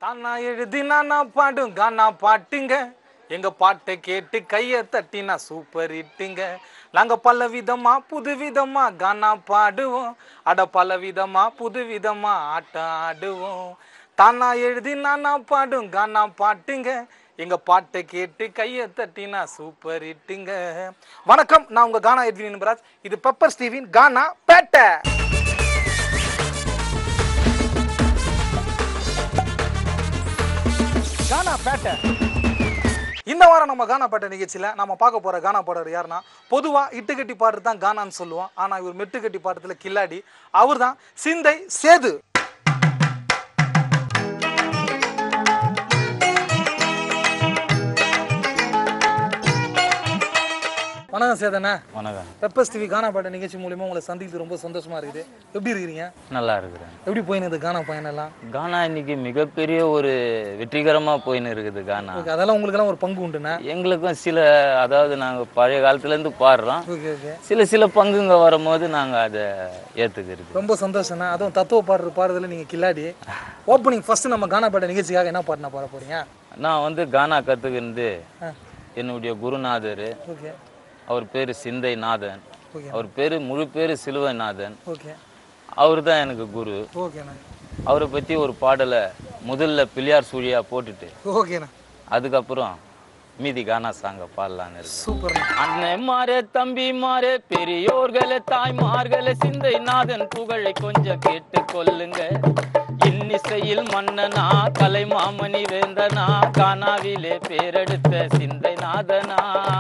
தானா எழுதி நானா பாடும் கானா பாட்டுங்க எங்க பாட்டை கேட்டு கைய தட்டினா சூப்பர் இட்டுங்க நாங்க பல விதமா புது விதமா கானா பாடுவோம் அட பல விதமா புது விதமா ஆட்டம் ஆடுவோம் தானா எழுதி நானா பாடும் கானா பாட்டுங்க எங்க பாட்டை கேட்டு கைய தட்டினா சூப்பர் இட்டுங்க வணக்கம் நான் உங்க கானா எட்வின் என்பராஜ் இது பெப்பர் ஸ்டீவின் கானா பேட்டை கானா பேட்டை இந்த வாரம் நம்ம கானா பாட்ட நிகழ்ச்சியில் நம்ம பார்க்க போற கானா பாடவர் யாருன்னா பொதுவா இட்டு கட்டி பாடுறது தான் கானான்னு சொல்லுவோம் ஆனா இவர் மெட்டு கட்டி பாடுறதுல கில்லாடி அவர் தான் சிந்தை சேது வணக்கம் சேதண்ணா வணக்கம் பெப்பர்ஸ் டிவி கானா பாட்ட நிகழ்ச்சி மூலியமா உங்களை சந்திக்கிறது ரொம்ப சந்தோஷமா இருக்குது எப்படி இருக்கிறீங்க நல்லா இருக்கிறேன் எப்படி போயினுது கானா பயணம் எல்லாம் கானா இன்னைக்கு மிகப்பெரிய ஒரு வெற்றிகரமாக போயின்னு இருக்குது கானா ஓகே அதெல்லாம் உங்களுக்கெல்லாம் ஒரு பங்கு உண்டுண்ணா எங்களுக்கும் சில அதாவது நாங்கள் பழைய காலத்துலேருந்து பாடுறோம் ஓகே ஓகே சில சில பங்குங்க வரும்போது நாங்கள் அதை ஏற்றுக்கிறது ரொம்ப சந்தோஷம்ண்ணா அதுவும் தத்துவ பாடுற பாடுறதுல நீங்க கில்லாடி ஓப்பனிங் ஃபர்ஸ்ட் நம்ம கானா பாட்ட நிகழ்ச்சிக்காக என்ன பாட்டுனா பாட போறீங்க நான் வந்து கானா கற்றுக்கிறது ஆ. என்னுடைய குருநாதர் ஓகே அவர் பேர் சிந்தை நாதன் ஓகே அவர் பேர் முழு பேர் சிலுவநாதன் ஓகே அவர் தான் எனக்கு குரு ஓகேண்ணா அவரை பற்றி ஒரு பாடலை முதல்ல பிள்ளையார் சூழியா போட்டுட்டு ஓகேண்ணா அதுக்கப்புறம் மீதி கானா சாங்க பாடலான்னு இருக்கு சூப்பர்ண்ணா அண்ணன்மாரே தம்பிமாரே பெரியோர்களே தாய்மார்களே சிந்தை நாதன் புகழை கொஞ்சம் கேட்டு கொள்ளுங்க இன்னிசையில் மன்னனா கலைமாமணி வேந்தனா கானாவிலே பேரெடுத்த சிந்தை நாதனா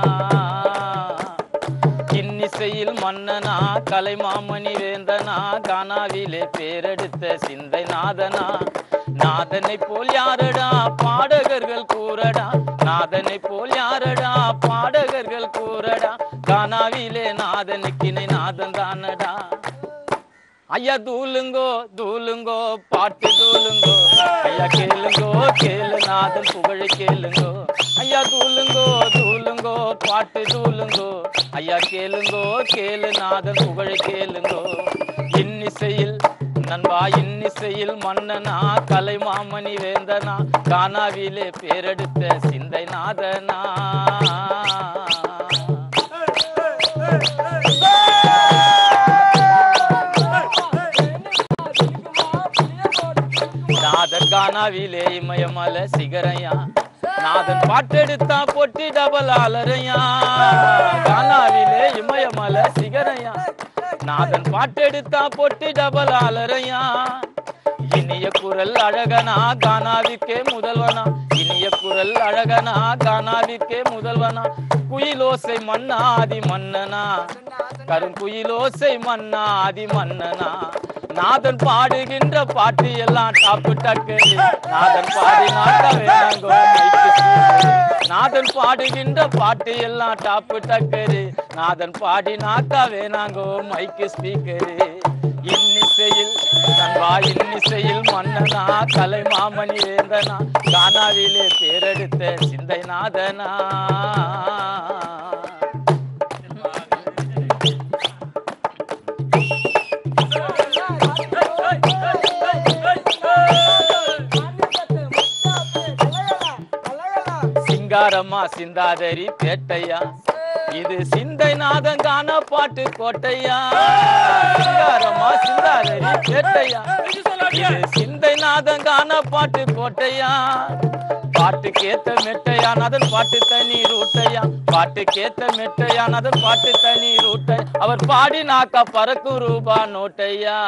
இன்னிசையில் மன்னனா கலைமாமணி வேந்தனா கானாவிலே பேரெடுத்த சிந்தை நாதனா நாதனை போல் யாரடா பாடகர்கள் கூறடா நாதனை போல் யாரடா பாடகர்கள் கூறடா கானாவிலே நாதனுக்கினை நாதன் தானடா ஐயா தூளுங்கோ தூளுங்கோ பாட்டு தூளுங்கோ ஐயா கேளுங்கோ கேளு நாதன் புகழை கேளுங்கோ ஐயா தூளுங்கோ தூளுங்கோ பாட்டு தூளுங்கோ ஐயா கேளுங்கோ கேளு நாதன் புகழை கேளுங்கோ இன்னிசையில் நண்பா இன்னிசையில் மன்னனா கலை மாமணி வேந்தனா கானாவிலே பேரெடுத்த சிந்தை நாதனா நாதன் கானாவிலே இமயமலை சிகரையா நாதன் பாட்டெடுத்தா பொட்டி டபல் ஆலரையா கானாவிலே இமயமலை சிகரையா நாதன் பாட்டெடுத்தா பொட்டி டபல் ஆலரையா இனிய குரல் அழகனா கானாவிற்கே முதல்வனா இனிய குரல் அழகனா கானாவிற்கே முதல்வனா குயிலோசை மன்னா ஆதி மன்னனா கருங்குயிலோசை மன்னா ஆதி மன்னனா நாதன் பாடுகின்ற பாட்டு எல்லாம் டாப்பு டக்கரி நாதன் பாடி நாட்ட வேணாங்கோ மைக்கு ஸ்பீக்கரு. நாதன் பாடுகின்ற பாட்டு எல்லாம் டாப்பு டக்கரு நாதன் பாடி நாட்டா வேணாங்கோ மைக்கு ஸ்பீக்கரு இன்னிசையில் நண்பா இன்னிசையில் மன்னனா கலை மாமணி வேந்தனா கானாவிலே பேரெடுத்த சிந்தை நாதனா சிங்காரம்மா சிந்தாதரி பேட்டையா இது சிந்தை நாதம் காண பாட்டு கோட்டையா சிங்காரம்மா சிந்தாதரி பேட்டையா இது சிந்தை நாதம் காண பாட்டு கோட்டையா பாட்டு கேத்த மெட்டையா நதன் பாட்டு தனி ரூட்டையா பாட்டு கேத்த மெட்டையா நதன் பாட்டு தனி ரூட்டை அவர் பாடி நாக்கா பறக்கு ரூபா நோட்டையா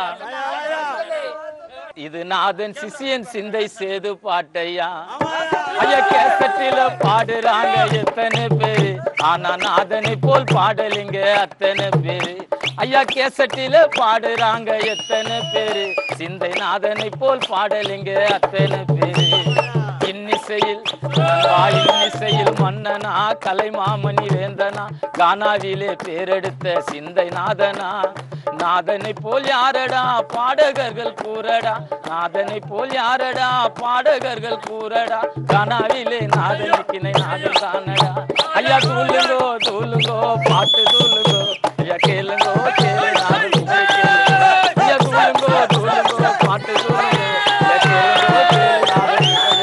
இது நாதன் சிசியன் சிந்தை சேது பாட்டையா ஐயா கேசட்டில பாடுறாங்க எத்தனை பேரு ஆனா நாதனை போல் பாடலிங்க அத்தனை பேரு ஐயா கேசட்டில பாடுறாங்க எத்தனை பேரு சிந்தை நாதனை போல் பாடலிங்க அத்தனை பேரு இன்னிசையில் வா இன்னிசையில் மன்னனா கலை மாமணி வேந்தனா கானாவிலே பேரெடுத்த சிந்தை நாதனா நாதனை போல் யாரடா பாடகர்கள் கூறடா நாதனை போல் யாரடா பாடகர்கள் கூறடா கனாவிலே நாதனுக்கினை நாதன் தானடா ஐயா தூளுங்கோ தூளுங்கோ பாட்டு தூளுங்கோ ஐயா கேளுங்கோ கேளு நாதன் புகழை கேளுங்கோ ஐயா தூளுங்கோ தூளுங்கோ பாட்டு தூளுங்கோ ஐயா கேளுங்கோ கேளு நாதன் புகழை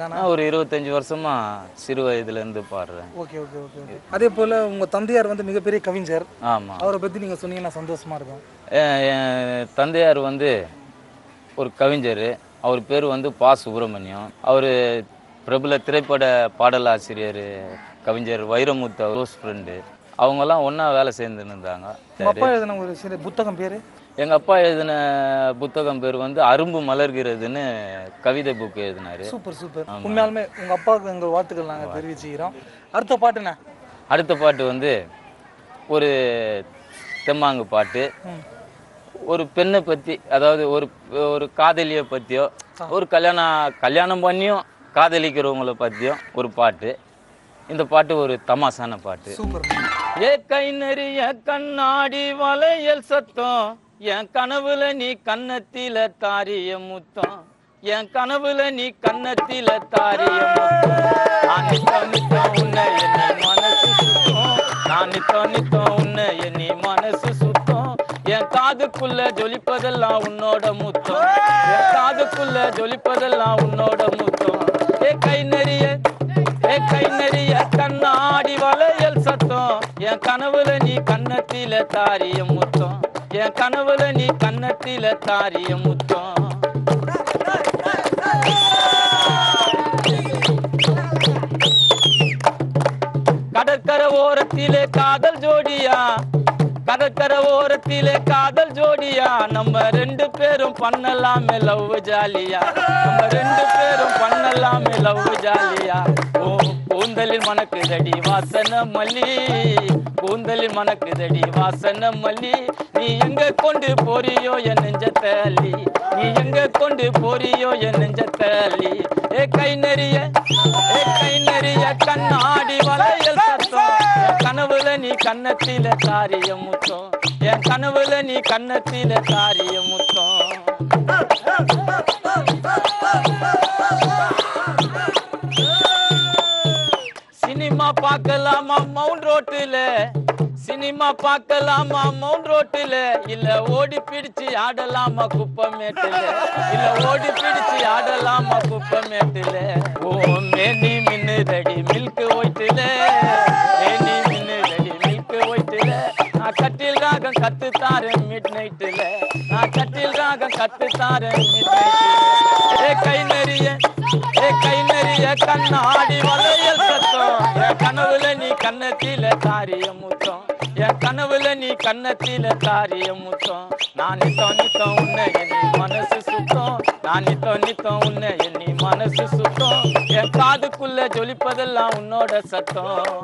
கானா நான் ஒரு இருபத்தஞ்சி வருஷமா சிறு வயதுல இருந்து பாடுறேன் ஓகே ஓகே ஓகே ஓகே அதே போல் உங்கள் தந்தையார் வந்து மிகப்பெரிய கவிஞர் ஆமாம் அவரை பற்றி நீங்கள் சொன்னீங்கன்னா சந்தோஷமா இருக்கும் என் தந்தையார் வந்து ஒரு கவிஞர் அவர் பேர் வந்து பா சுப்பிரமணியம் அவர் பிரபல திரைப்பட பாடலாசிரியர் கவிஞர் வைரமுத்து க்ளோஸ் ஃப்ரெண்டு அவங்கெல்லாம் ஒன்றா வேலை சேர்ந்துன்னு இருந்தாங்க உங்கள் அப்பா எழுதின ஒரு சில புத்தகம் பேர் எங்கள் அப்பா எழுதின புத்தகம் பேர் வந்து அரும்பு மலர்கிறதுன்னு கவிதை புக் எழுதினாரு சூப்பர் சூப்பர் உண்மையாலுமே உங்கள் அப்பாவுக்கு எங்கள் வாழ்த்துக்கள் நாங்கள் தெரிவிச்சுக்கிறோம் அடுத்த பாட்டுண்ணே அடுத்த பாட்டு வந்து ஒரு தெம்மாங்கு பாட்டு ம் ஒரு பெண்ணை பற்றி அதாவது ஒரு ஒரு காதலியை பற்றியோ ஒரு கல்யாணம் கல்யாணம் பண்ணியும் காதலிக்கிறவங்கள பற்றியும் ஒரு பாட்டு இந்த பாட்டு ஒரு தமாசான பாட்டு சூப்பர் ஏ கை நெறிய கண்ணாடி வளையல் சத்தம் என் கனவுல நீ கன்னத்தில தாரிய முத்தம் என் கனவுல நீ கன்னத்தில தாரிய முத்தம் நான் நித்தம் நித்தம் உன்னை எண்ணி மனசு சுத்தம் நான் நித்தம் நித்தம் உன்னை எண்ணி மனசு சுத்தம் என் காதுக்குள்ள ஜொலிப்பதெல்லாம் உன்னோட முத்தம் என் காதுக்குள்ள ஜொலிப்பதெல்லாம் உன்னோட முத்தம் ஏ கை நெறிய ஏ கை நெறிய கண்ணாடி வளையல் சத்தம் என் கனவுல நீ கன்னத்தில தாரிய முத்தம் என் கனவுல நீ கன்னத்தில தாரிய முத்தம் கடற்கரை ஓரத்திலே காதல் ஜோடியா கடற்கரை ஓரத்திலே காதல் ஜோடியா நம்ம ரெண்டு பேரும் பண்ணலாமே லவ் ஜாலியா நம்ம ரெண்டு பேரும் பண்ணலாமே லவ் ஜாலியா ஓ கூந்தலில் மணக்குதடி வாசன மல்லி கூந்தலில் மணக்குதடி வாசன மல்லி நீ எங்க கொண்டு போறியோ என் நெஞ்ச தள்ளி நீ எங்க கொண்டு போறியோ என் நெஞ்ச தள்ளி ஏ கை நெறிய ஏ கை நெறிய கண்ணாடி வளையல் சத்தம் என் கனவுல நீ கன்னத்தில தாரிய முத்தம் என் கனவுல நீ கன்னத்தில தாரிய முத்தம் சினிமா பார்க்கலாமா மவுண்ட் ரோட்டுல சினிமா பார்க்கலாமா மவுண்ட் ரோட்டுல இல்ல ஓடி பிடிச்சு ஆடலாமா குப்பமேட்டுல இல்ல ஓடி பிடிச்சு ஆடலாமா குப்பமேட்டுல ஓ மேனி மின்னுதடி மில்க் ஒயிட்டுல மேனி மின்னுதடி மில்க் ஒயிட்டுல நான் கட்டில் ராகம் கத்து தாரேன் மிட் நைட்டுல நான் கட்டில் ராகம் கத்து தாரேன் மிட் நைட்டுல ஏ கை நெறிய ஏ கை நெறிய கண்ணாடி வளையல் சத்தம் என் கனவுல நீ கன்னத்தில தாரிய முத்தம் என் கனவுல நீ கன்னத்தில தாரிய முத்தம் நான் நித்தம் நித்தம் உன்னை எண்ணி மனசு சுத்தம் நான் நித்தம் நித்தம் உன்னை எண்ணி மனசு சுத்தம் என் காதுக்குள்ள ஜொலிப்பதெல்லாம் உன்னோட சத்தம்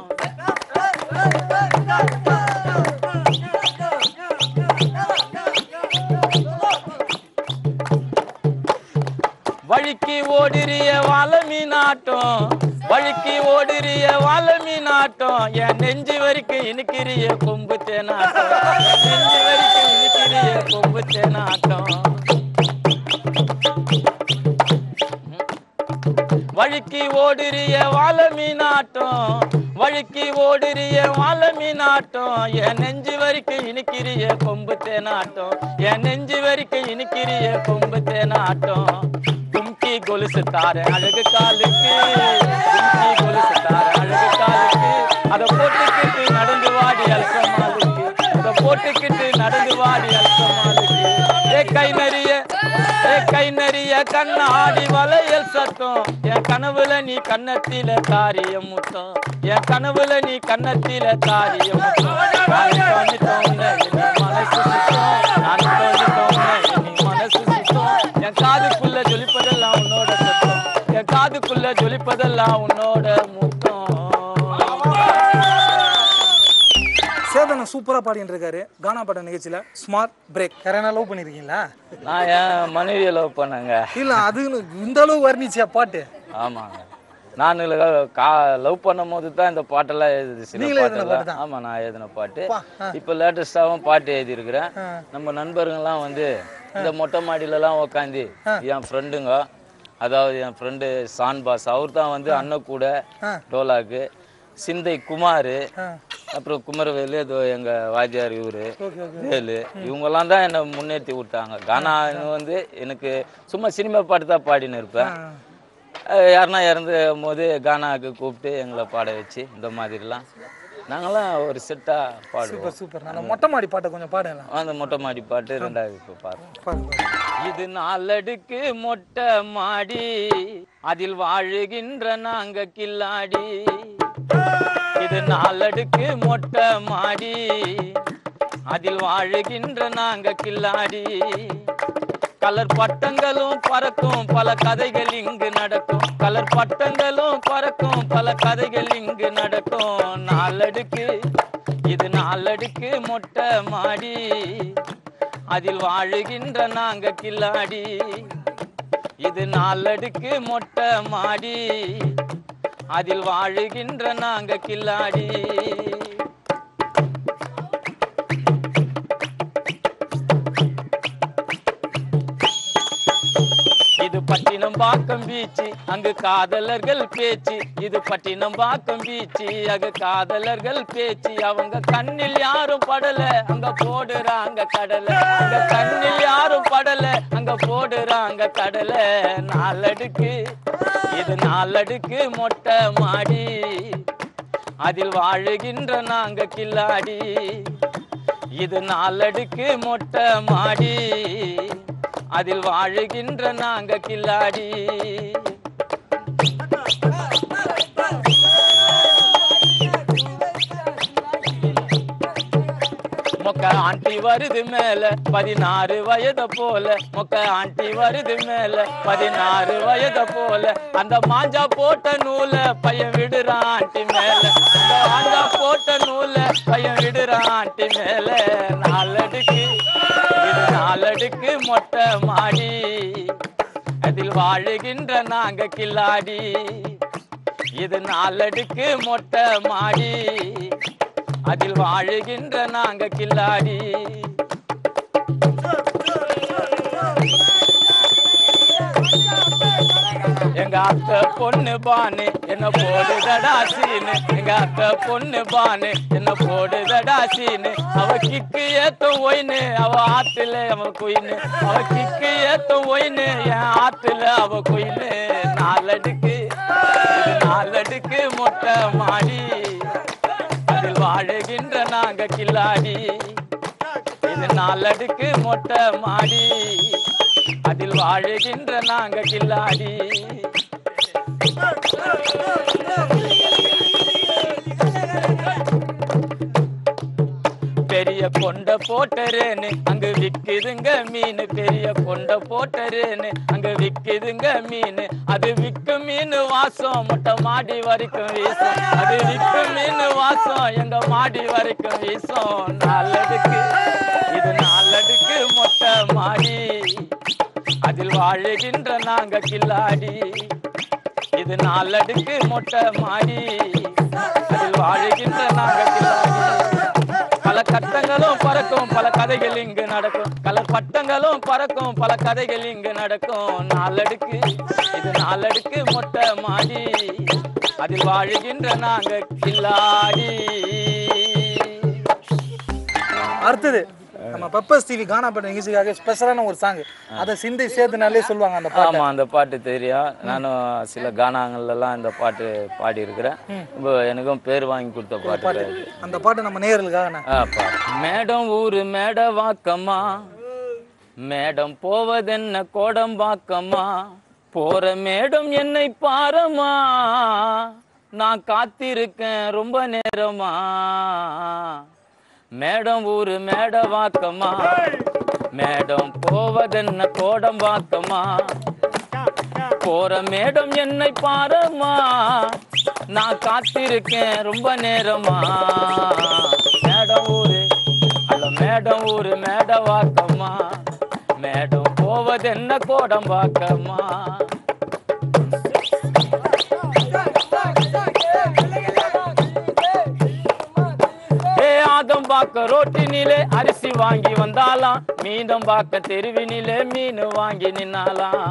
வழுக்கி ஓடிறிய வாழமீ நாட்டம் வழுக்கி ஓடிறிய வாழமீ நாட்டம் என் நெஞ்சு வரைக்கும் இனிக்கிறிய கொம்பு தேனாட்டம் என் நெஞ்சு வரைக்கும் இனிக்கிறிய கொம்பு தேனாட்டம் வழுக்கி ஓடுறிய வாழமீ நாட்டம் வழுக்கி ஓடுறிய வாழமீ நாட்டம் என் நெஞ்சு வரைக்கும் இனிக்கிறிய கொம்பு தேனாட்டம் என் நெஞ்சு வரைக்கும் இனிக்கிறிய கொம்பு தேனாட்டம் கும்கி கொலுசு தார அழகு காலுக்கு கும்கி கொலுசு தார அழகு காலுக்கு அதை போட்டுக்கிட்டு நடந்து வாடி அல்சமாலுக்கு அதை போட்டுக்கிட்டு நடந்து வாடி அல்சமாலுக்கு ஏ கை நறிய ஏ கை நறிய கண்ணாடி வளையல் சத்தம் என் கனவுல நீ கன்னத்தில தாரிய முத்தம் என் கனவுல நீ கன்னத்தில தாரிய முத்தம் நான் தோணித்தோம் உன்னை எண்ணி மனசு சுத்தம் நான் தோணித்தோம் உன்னை எண்ணி மனசு சுத்தம் என் காதுக்குள்ள ஜொலிப்பதெல்லாம் உன்னோட சத்தம் என் காதுக்குள்ள ஜொலிப்பதெல்லாம் உன்னோட முத்தம் சேதனை சூப்பராக பாடிட்டு இருக்காரு கானா பாட்ட நிகழ்ச்சியில் ஸ்மார்ட் பிரேக் யாரா லவ் பண்ணியிருக்கீங்களா நான் என் மனைவியை லவ் பண்ணேங்க இல்லை அதுன்னு இந்த அளவு வர்ணிச்சியா பாட்டு ஆமாங்க நான் இதுல கா லவ் பண்ணும் போது தான் இந்த பாட்டெல்லாம் எழுதுது சில நீங்களே எழுதின பாட்டெல்லாம் பாட்டு தான்? ஆமா நான் எழுதின பாட்டு பா, ஆ. இப்போ லேட்டஸ்டாகவும் பாட்டு எழுதியிருக்கிறேன் ஆ. நம்ம நண்பர்கள்லாம் வந்து இந்த மொட்டை மாடியிலலாம் உக்காந்து என் ஃப்ரெண்டுங்க அதாவது என் ஃப்ரெண்டு சான் பாஸ் அவர் தான் வந்து அண்ணன் கூட ஆ. டோலாக்கு சிந்தை குமார் ஆ அப்புறம் குமரவேலு ஏதோ எங்க வாத்தியார் இவரு ஓகே ஓகே வேலு இவங்கெல்லாம் தான் என்னை முன்னேற்றி விட்டாங்க கானா வந்து எனக்கு சும்மா சினிமா பாட்டு தான் பாடின்னு இருப்பேன் அஹ் யாருன்னா இறந்து போது கானாவுக்கு கூப்பிட்டு எங்களை பாட வச்சு இந்த மாதிரிலாம் நாங்களாம் ஒரு செட்டாக பாடுவோம் சூப்பர் சூப்பர் அந்த மொட்டை மாடி பாட்டை கொஞ்சம் பாடுங்களேன் அந்த மொட்டை மாடி பாட்டு ரெண்டாவது இப்போ பாடுறோம் பாருங்க பாருங்க. இது நாலடுக்கு மொட்டை மாடி அதில் வாழுகின்ற நாங்க கில்லாடி இது நாலடுக்கு மொட்டை மாடி அதில் வாழுகின்ற நாங்க கில்லாடி கலர் பட்டங்களும் பறக்கும் பல கதைகள் இங்கு நடக்கும் கலர் பட்டங்களும் பறக்கும் பல கதைகள் இங்கு நடக்கும் நாலடுக்கு இது நாலடுக்கு மொட்டை மாடி அதில் வாழுகின்ற நாங்க கில்லாடி இது நாலடுக்கு மொட்டை மாடி அதில் வாழுகின்ற நாங்க கில்லாடி இது பட்டினம் பாக்கம் பீச்சு அங்கு காதலர்கள் பேச்சு இது பட்டினம் பாக்கம் பீச்சு அங்கு காதலர்கள் பேச்சு அவங்க கண்ணில் யாரும் படல அங்க போடுறாங்க கடலை அங்க கண்ணில் யாரும் படல அங்க போடுறாங்க கடலை நாலடுக்கு இது நாலடுக்கு மொட்டை மாடி அதில் வாழுகின்ற நாங்க கில்லாடி இது நாலடுக்கு மொட்டை மாடி அதில் வாழுகின்ற நாங்க கில்லாடி மொக்க ஆண்டி வருது மேல பதினாறு வயத போல மொக்க ஆண்டி வருது மேல பதினாறு வயத போல அந்த மாஞ்சா போட்ட நூல பையன் விடுறான் ஆண்டி மேல அந்த மாஞ்சா போட்ட நூல பையன் விடுறான் ஆண்டி மேல நாலடுக்கு இது நாலடுக்கு மொட்டை மாடி அதில் வாழுகின்ற நாங்க கில்லாடி இது நாலடுக்கு மொட்டை மாடி அதில் வாழுகின்ற நாங்க கில்லாடி எங்க அத்தை பொண்ணு பானு என்ன போடுதடா சீனு எங்க அத்தை பொண்ணு பானு என்ன போடுதடா சீனு அவ கிக்கு ஏத்தும் ஒயினு அவ ஆத்துல அவ குயினு அவ கிக்கு ஏத்தும் ஒயினு என் ஆத்துல அவ குயினு நாலடுக்கு இது நாலடுக்கு மொட்டை மாடி அதில் வாழுகின்ற நாங்க கில்லாடி இது நாலடுக்கு மொட்டை மாடி அதில் வாழுகின்ற நாங்க கில்லாடி பெரிய கொண்ட போட்டரேன்னு அங்க விக்குதுங்க மீன் பெரிய கொண்ட போட்டரேன்னு அங்க விக்குதுங்க மீன் அது விக்கு மீன் வாசம் மொட்டை மாடி வரைக்கும் வீசும் அது விக்கு மீன் வாசம் எங்க மாடி வரைக்கும் வீசும் நல்லதுக்கு இது நல்லதுக்கு மொட்டை மாடி அதில் வாழுகின்ற நாங்க கில்லாடி இது நாலடுக்கு மொட்டை மாடி அதில் வாழுகின்ற நாங்க கில்லாடி பல கட்டங்களும் பறக்கும் பல கதைகள் இங்கு நடக்கும் பல பட்டங்களும் பறக்கும் பல கதைகள் இங்கு நடக்கும் நாலடுக்கு இது நாலடுக்கு மொட்டை மாடி அதில் வாழுகின்ற நாங்க கில்லாடி அடுத்தது நம்ம பெப்பர்ஸ் டிவி கானா பாட்டு நிகழ்ச்சிக்காக ஸ்பெஷலான ஒரு சாங் அதை சிந்தை சேர்த்துனாலே சொல்லுவாங்க அந்த பாட்டு ஆமா அந்த பாட்டு தெரியும் நானும் சில கானாங்கள்லாம் இந்த பாட்டு பாடி இருக்கிறேன் இப்போ எனக்கும் பேர் வாங்கி கொடுத்த பாட்டு இது. அந்த பாட்டு நம்ம நேயர்களுக்காக நான் ஆ, பாரு. மேடம் ஊரு மேட வாக்கம்மா மேடம் போவதென்ன கோடம் வாக்கம்மா போற மேடம் என்னை பாரமா நான் காத்திருக்கேன் ரொம்ப நேரமா மேடம் ஊரு மேட வாக்கம்மா மேடம் போவதென்ன கோடம் வாக்கம்மா போற மேடம் என்னை பாரமா நான் காத்திருக்கேன் ரொம்ப நேரமா மேடம் ஊரு அல்ல மேடம் ஊரு மேட வாக்கம்மா மேடம் போவதென்ன கோடம் வாக்கம்மா ஏ ஆதம் பாக்க ரோட்டினிலே அரிசி வாங்கி வந்தாலாம் மீதம் பாக்க தெருவினிலே மீன் வாங்கி நின்னாலாம்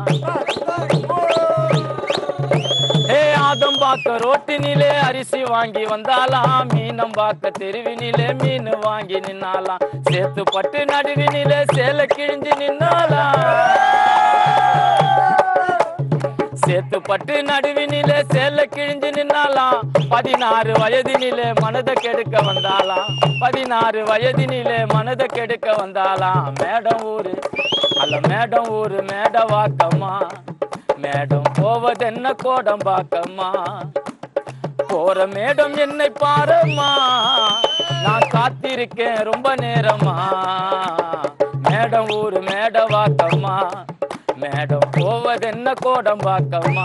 ஏ ஆதம் பாக்க ரோட்டினிலே அரிசி வாங்கி வந்தாலாம் மீனம் பாக்க தெருவினிலே மீன் வாங்கி நின்னாலாம் சேத்து பட்டு நடுவினிலே சேலை கிழிஞ்சு நின்னாலாம் சேத்து பத்து பட்டு நடுவினிலே சேல கிழிஞ்சு நின்னாலாம் பதினாறு வயதினிலே மனதை கெடுக்க வந்தாலாம் பதினாறு வயதினிலே மனதை கெடுக்க வந்தாலாம் மேடம் ஊரு அல்ல மேடம் ஊரு மேட வாக்கம்மா மேடம் போவதென்ன கோடம் பாக்கம்மா போற மேடம் என்னை பாரம்மா நான் காத்திருக்கேன் ரொம்ப நேரமா மேடம் ஊரு மேட வாக்கம்மா மேடம் போவதென்ன கோடம் பாக்கம்மா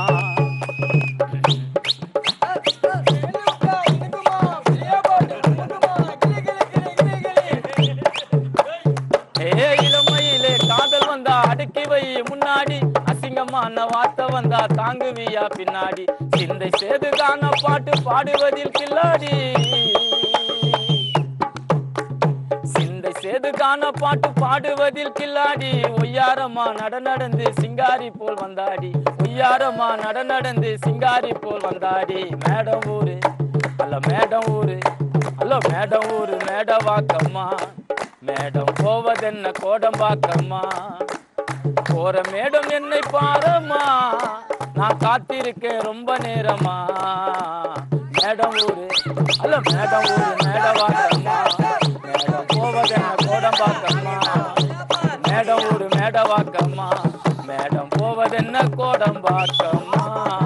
ஏ இளமையிலே காதல் வந்தா அடுக்கி வை முன்னாடி அசிங்கமான வார்த்தை வந்தா தாங்குவியா பின்னாடி சிந்தை சேதுகான பாட்டு பாடுவதில் கில்லாடி சிந்தை சேதுகான பாட்டு பாடுவதில் கில்லாடி ஒய்யாரமா நட நடந்து சிங்காரி போல் வந்தாடி ஒய்யாரமா நட நடந்து சிங்காரி போல் வந்தாடி மேடம் ஊரு அல்ல மேடம் ஊரு அல்ல மேடம் ஊரு மேட வாக்கம்மா மேடம் போவதென்ன கோடம்பாக்கம்மா போற மேடம் என்னை பாரம்மா நான் காத்திருக்கேன் ரொம்ப நேரமா மேடம் ஊரு அல்ல மேடம் ஊரு மேட வாக்கம்மா மேடம் போவதென்ன கோடம்பாக்கம்மா மேடம் ஊரு மேட வாக்கம்மா மேடம் போவதென்ன கோடம்பாக்கம்மா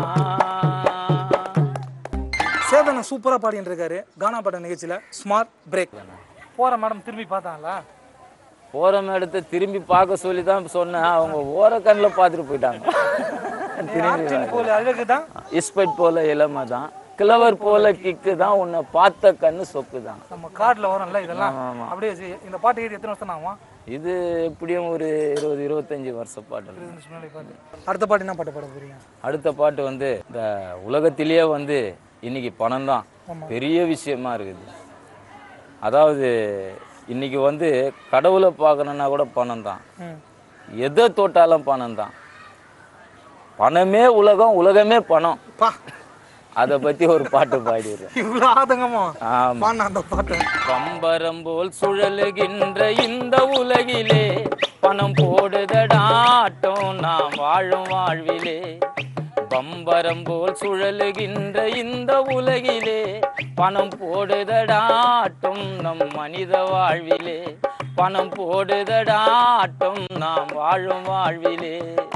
சேதனை சூப்பரா பாடிட்டு இருக்காரு கானா பாட்ட நிகழ்ச்சியில ஸ்மார்ட் பிரேக் போற மேடம் திரும்பி பார்த்தாங்களா போற மேடத்தை திரும்பி பார்க்க சொல்லி தான் சொன்னேன் அவங்க ஓர கண்ணில் பார்த்துட்டு போயிட்டாங்க திரும்பி ஆற்றின் போல அழகு தான் இஸ்பெட் போல இளமை தான் கிழவர் போல கிக்கு தான் உன்னை பார்த்த கண்ணு சொக்கு தான் நம்ம கார்டுல வரும்ல இதெல்லாம் ஆமா, ஆமா. அப்படியே சி- இந்த பாட்டு எழுதி எத்தனை வருஷம் ஆகும் இது எப்படியும் ஒரு இருபது இருபத்தஞ்சி வருஷ பாட்டு இருபது நிமிஷம் முன்னாடி பாட்டு அடுத்த பாட்டு என்ன பாட்டு பாட போறீங்க அடுத்த பாட்டு வந்து இந்த உலகத்திலேயே வந்து இன்னைக்கு பணம் தான் ஆமா. பெரிய விஷயமா இருக்குது அதாவது இன்னைக்கு வந்து கடவுளை பார்க்கணுன்னா கூட பணம் தான் ம் எதை தொட்டாலும் பணம் தான் பணமே உலகம் உலகமே பணம் பா அதை பத்தி ஒரு பாட்டு பாடிடுறேன் இவ்வளவு ஆதங்கமா ஆமா பாடின அந்த பாட்டு பம்பரம் போல் சுழலுகின்ற இந்த உலகிலே பணம் போடுதடாட்டம் நாம் வாழும் வாழ்விலே பம்பரம் போல் சுழலுகின்ற இந்த உலகிலே பணம் போடுதடாட்டம் நம் மனித வாழ்விலே பணம் போடுதடாட்டம் நாம் வாழும் வாழ்விலே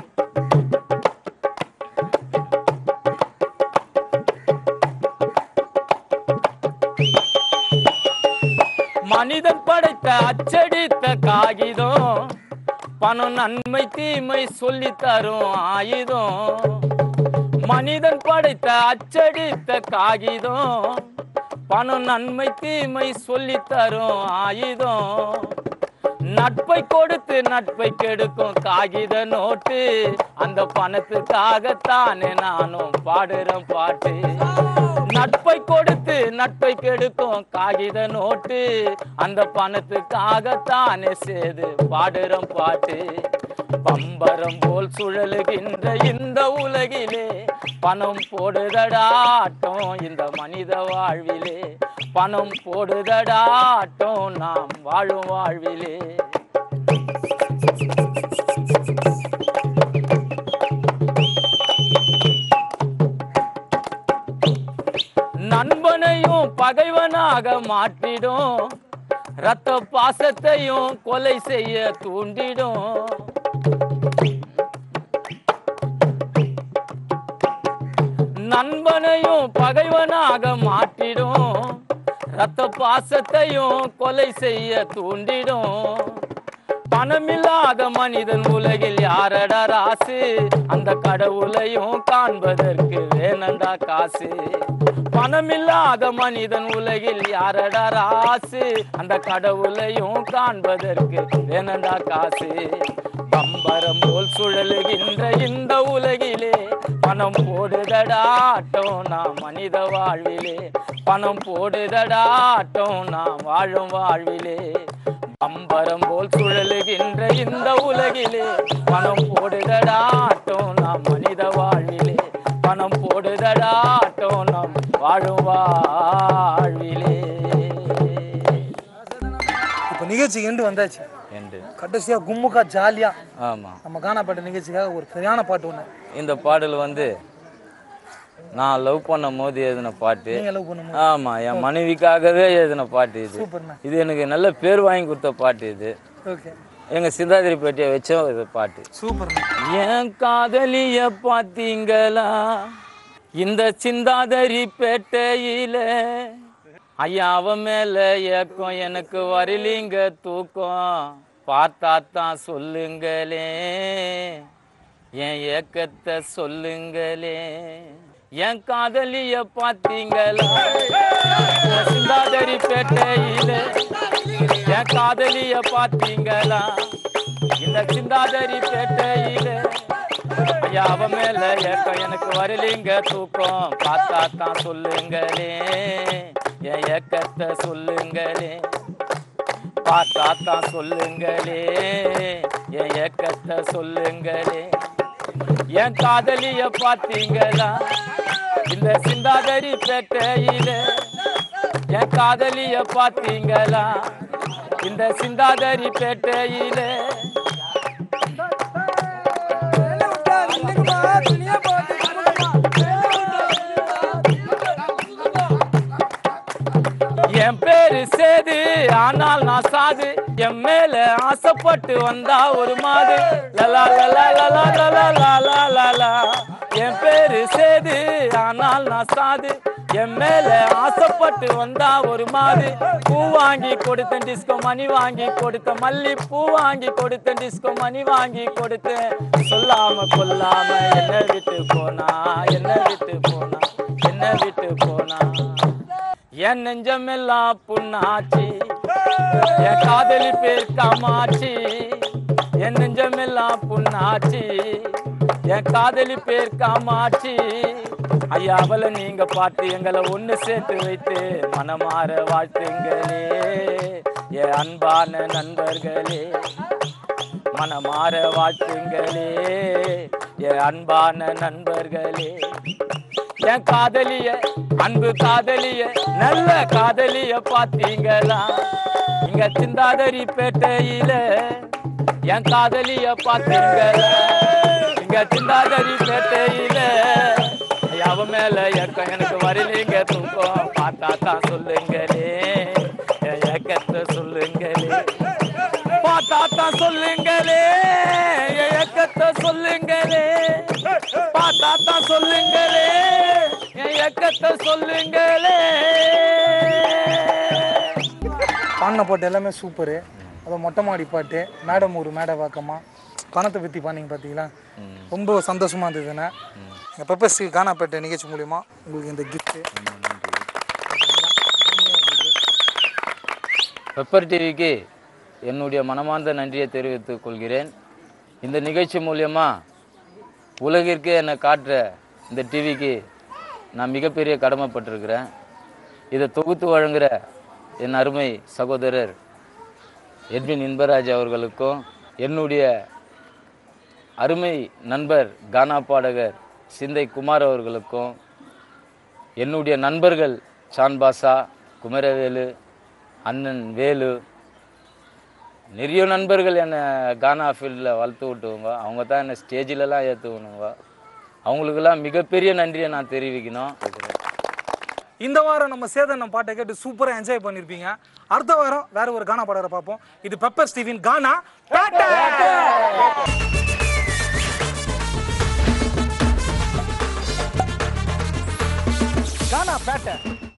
மனிதன் படைத்த அச்சடித்த காகிதம் பணம் நன்மை தீமை சொல்லி தரும் ஆயுதம் மனிதன் படைத்த அச்சடித்த காகிதம் பணம் நன்மை தீமை சொல்லி தரும் ஆயுதம் நட்பை கொடுத்து நட்பை கெடுக்கும் காகித நோட்டு அந்த பணத்துக்காகத்தானே நானும் பாடுறேன் பாட்டு நட்பை கொடுத்து நட்பை கெடுக்கும் காகித நோட்டு அந்த பணத்துக்காகத்தானே சேது பாடுறோம் பாட்டு பம்பரம் போல் சுழலுகின்ற இந்த உலகிலே பணம் போடுதடாட்டம் இந்த மனித வாழ்விலே பணம் போடுதடாட்டம் நாம் வாழும் வாழ்விலே நண்பனையும் பகைவனாக மாற்றிடும் ரத்த பாசத்தையும் கொலை செய்ய தூண்டிடும் நண்பனையும் பகைவனாக மாற்றிடும் ரத்த பாசத்தையும் கொலை செய்ய தூண்டிடும் பணமில்லாத மனிதன் உலகில் யாரடா ராசு அந்த கடவுளையும் காண்பதற்கு வேணண்டா காசு பணமில்லாத மனிதன் உலகில் யாரடா ராசு அந்த கடவுளையும் காண்பதற்கு வேணண்டா காசு பம்பரம் போல் சுழலுகின்ற இந்த உலகிலே பணம் போடுதடாட்டம் நாம் மனித வாழ்விலே பணம் போடுதடாட்டம் நாம் வாழும் வாழ்விலே பம்பரம் போல் சுழலுகின்ற இந்த உலகிலே பணம் போடுதடாட்டம் நாம் மனித வாழ்விலே பணம் போடுதடாட்டம் நாம் வாழும் வாழ்விலே இப்போ நிகழ்ச்சி எண்டு வந்தாச்சு என்று கடைசியா கும்முக்கா ஜாலியா ஆமாம் நம்ம கானா பாட்டு நிகழ்ச்சிக்காக ஒரு சரியான பாட்டு ஒண்ணு இந்த பாடல் வந்து நான் லவ் பண்ணும் போது எழுதின பாட்டு நீங்க லவ் பண்ணும்போது ஆமா என் மனைவிக்காகவே எழுதின பாட்டு இது சூப்பர்ண்ணா இது எனக்கு நல்ல பேர் வாங்கி கொடுத்த பாட்டு இது ஓகே எங்க சிந்தாதிரி பேட்டியை வச்ச இது பாட்டு சூப்பர்ண்ணா என் காதலிய பாத்தீங்களா இந்த சிந்தாதரி பேட்டையில ஐயாவ மேல ஏக்கம் எனக்கு வரலிங்க தூக்கம் பார்த்தா தான் சொல்லுங்களே என் ஏக்கத்தை சொல்லுங்களே என் காதலிய பாத்தீங்களா இந்த சிந்தாதரி பேட்டையில என் காதலிய பாத்தீங்களா இந்த சிந்தாதரி பேட்டையில ஐயா அவ மேல ஏக்கம் எனக்கு வரலிங்க தூக்கம் பார்த்தா தான் சொல்லுங்களே என் ஏக்கத்தை சொல்லுங்களே பார்த்தா தான் சொல்லுங்களே என் ஏக்கத்தை சொல்லுங்களே என் காதலிய பாத்தீங்களா இந்த சிந்தாதரி பேட்டையில என் காதலிய பாத்தீங்களா இந்த சிந்தாதரி பேட்டையில என் பேரு சேது ஆனால் நான் சாது என் மேல ஆசைப்பட்டு வந்தா ஒரு மாது லலா லலா லலா லலா லலா லலா என் பேரு சேது ஆனால் நான் சாது என் மேல ஆசைப்பட்டு வந்தா ஒரு மாது பூ வாங்கி கொடுத்தேன் டிஸ்கோ மணி வாங்கி கொடுத்தேன் மல்லி பூ வாங்கி கொடுத்தேன் டிஸ்கோ மணி வாங்கி கொடுத்தேன் சொல்லாம கொல்லாம என்ன விட்டு போனா என்ன விட்டு போனா என்ன விட்டு போனா என் நெஞ்சமெல்லாம் புண்ணாச்சி என் காதலி பேர் காமாட்சி என் நெஞ்சமெல்லாம் புண்ணாச்சி என் காதலி பேர் காமாட்சி ஐயா அவளை நீங்க பார்த்து எங்களை ஒண்ணு சேர்த்து வைத்து மனமாற வாழ்த்துங்களே என் அன்பான நண்பர்களே மனமாற வாழ்த்துங்களே என் அன்பான நண்பர்களே என் காதலிய அன்பு காதலிய நல்ல காதலிய பாத்தீங்களா இங்க சிந்தாதரி பேட்டையில என் காதலிய பாத்தீங்களா இங்க சிந்தாதரி பேட்டையில அவ மேல ஏக்கம் எனக்கு வரலீங்க தூக்கம் பார்த்தா தான் சொல்லுங்களே என் ஏக்கத்தை சொல்லுங்களே பார்த்தா தான் சொல்லுங்களே என் ஏக்கத்தை சொல்லுங்களே பார்த்தா தான் சொல்லுங்களே என் ஏக்கத்தை சொல்லுங்களே பாடின பாட்டு எல்லாமே சூப்பரு அது மொட்டை மாடி பாட்டு மேடம் ஒரு மேடை வாக்கமா பணத்தை பற்றி பாண்டிங்க பார்த்தீங்களா ரொம்ப சந்தோஷமாக இருந்ததுண்ணே எங்கள் பெப்பர்ஸ் கானாப்பேட்டை நிகழ்ச்சி மூலிமா உங்களுக்கு இந்த கிஃப்ட்டு பெப்பர் டிவிக்கு என்னுடைய மனமார்ந்த நன்றியை தெரிவித்துக் கொள்கிறேன் இந்த நிகழ்ச்சி மூலியமா உலகிற்கு என்னை காட்டுற இந்த டிவிக்கு நான் மிகப்பெரிய கடமைப்பட்டிருக்கிறேன் இதை தொகுத்து வழங்குகிற என் அருமை சகோதரர் எட்வின் இன்பராஜ் அவர்களுக்கும் என்னுடைய அருமை நண்பர் கானா பாடகர் சிந்தை குமார் அவர்களுக்கும் என்னுடைய நண்பர்கள் சான்பாசா குமரவேலு அண்ணன் வேலு நிறைய நண்பர்கள் என்னை கானா ஃபீல்டில் வளர்த்து விட்டுவங்க அவங்க தான் என்னை ஸ்டேஜிலலாம் ஏற்றுவணுங்க அவங்களுக்கெல்லாம் மிகப்பெரிய நன்றியை நான் தெரிவிக்கணும் இந்த வாரம் நம்ம சேதனம் பாட்டை கேட்டு சூப்பராக என்ஜாய் பண்ணியிருப்பீங்க அடுத்த வாரம் வேற ஒரு கானா பாடகரை பார்ப்போம் இது பெப்பர் ஸ்டீவின் கானா பேட்டை கானா பேட்டை